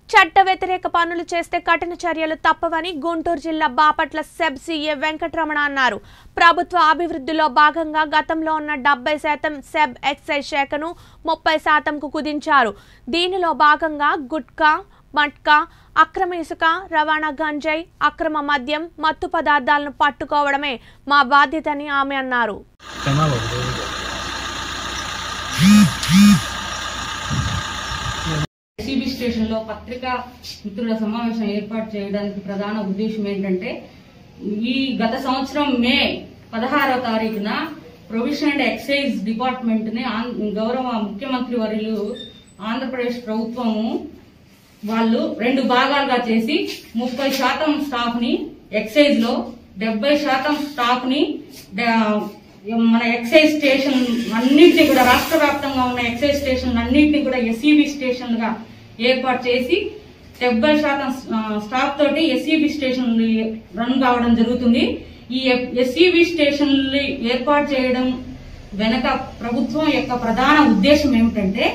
చట్ట వ్యతిరేక పనులు చేస్తే కఠిన చర్యలు తప్పవని గుంటూరు జిల్లా బాపట్ల సెబ్ సీఏ వెంకటరమణ అన్నారు ప్రభుత్వ అభివృద్ధిలో భాగంగా గతంలో ఉన్న డెబ్బై శాతం సెబ్ ఎక్సైజ్ శాఖను ముప్పై శాతంకు కుదించారు దీనిలో భాగంగా గుట్కా మట్కా అక్రమ ఇసుక రవాణా గంజాయి అక్రమ మద్యం మత్తు పదార్థాలను పట్టుకోవడమే మా బాధ్యతని ఆమె అన్నారు కెనాల్ ఎస్సీబీ స్టేషన్ లో పత్రికా మిత్రుల సమావేశం ఏర్పాటు చేయడానికి ప్రధాన ఉద్దేశం ఏంటంటే ఈ గత సంవత్సరం మే పదహారవ తారీఖున ప్రొవిషన్ అండ్ ఎక్సైజ్ డిపార్ట్మెంట్ ని ఆం- గౌరవ ముఖ్యమంత్రి వర్యులు ఆంధ్రప్రదేశ్ ప్రభుత్వము వాళ్ళు రెండు భాగాలుగా చేసి ముప్పై శాతం స్టాఫ్ ని ఎక్సైజ్ లో డెబ్బై శాతం స్టాఫ్ ని డ- మన ఎక్సైజ్ స్టేషన్ అన్నింటినీ కూడా రాష్ట్ర వ్యాప్తంగా ఉన్న ఎక్సైజ్ స్టేషన్ అన్నింటినీ కూడా ఎస్ఈబి స్టేషన్ గా ఏర్పాటు చేసి డెబ్బై శాతం ఆ, స్టాఫ్ తోటి ఎస్ఈబి స్టేషన్ రన్ కావడం జరుగుతుంది ఈ ఎస్ఈబి స్టేషన్ ఏర్పాటు చేయడం వెనక ప్రభుత్వం యొక్క ప్రధాన ఉద్దేశం ఏమిటంటే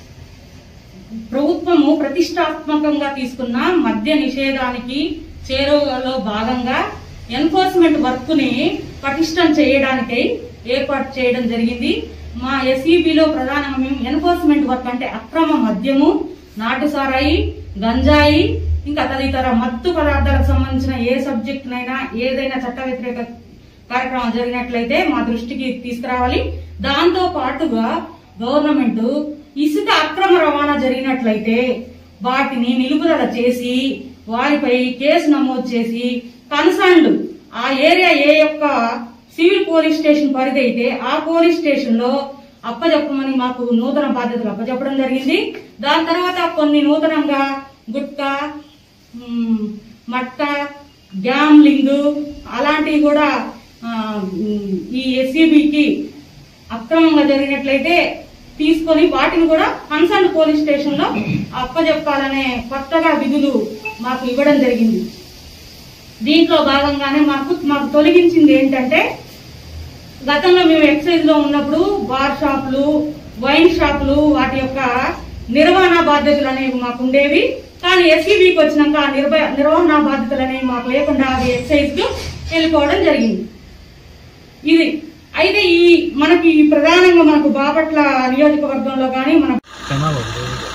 ప్రభుత్వము ప్రతిష్టాత్మకంగా తీసుకున్న మద్య నిషేధానికి చేరువలో భాగంగా ఎన్ఫోర్స్మెంట్ వర్క్ ని పటిష్టం చేయడానికై ఏర్పాటు చేయడం జరిగింది మా ఎస్ఈబిలో ప్రధానంగా మేము ఎన్ఫోర్స్మెంట్ వర్క్ అంటే అక్రమ మద్యము నాటు సారాయి గంజాయి ఇంకా తదితర మత్తు పదార్థాలకు సంబంధించిన ఏ సబ్జెక్ట్ నైనా ఏదైనా చట్ట వ్యతిరేక కార్యక్రమం జరిగినట్లయితే మా దృష్టికి తీసుకురావాలి దాంతో పాటుగా గవర్నమెంట్ ఇసుక అక్రమ రవాణా జరిగినట్లయితే వాటిని నిలుపుదల చేసి వారిపై కేసు నమోదు చేసి కన్సర్న్డ్ ఆ ఏరియా ఏ యొక్క సివిల్ పోలీస్ స్టేషన్ పరిధి అయితే ఆ పోలీస్ స్టేషన్ లో అప్పజెప్పమని మాకు నూతన బాధ్యతలు అప్పచెప్పడం జరిగింది దాని తర్వాత కొన్ని నూతనంగా గుట్కా మ్, మట్కా గ్యామ్లింగ్ అలాంటివి కూడా ఆ, మ్, ఈ ఎస్ఈబికి అక్రమంగా జరిగినట్లయితే తీసుకొని వాటిని కూడా కన్సర్న్ పోలీస్ స్టేషన్ లో అప్పజెప్పాలనే కొత్తగా విధులు మాకు ఇవ్వడం జరిగింది దీంట్లో భాగంగానే మాకు మాకు తొలగించింది ఏంటంటే గతంలో మేము ఎక్సైజ్ లో ఉన్నప్పుడు బార్ షాపులు వైన్ షాపులు వాటి యొక్క నిర్వహణ బాధ్యతలు అనేవి మాకు ఉండేవి కానీ ఎస్ఈబికి వచ్చినాక ఆ నిర్వ- నిర్వహణ బాధ్యతలు అనేవి మాకు లేకుండా అవి ఎక్సైజ్ కు వెళ్ళిపోవడం జరిగింది ఇది అయితే ఈ మనకి ఈ ప్రధానంగా మనకు బాపట్ల నియోజకవర్గంలో కానీ మన కెనాల్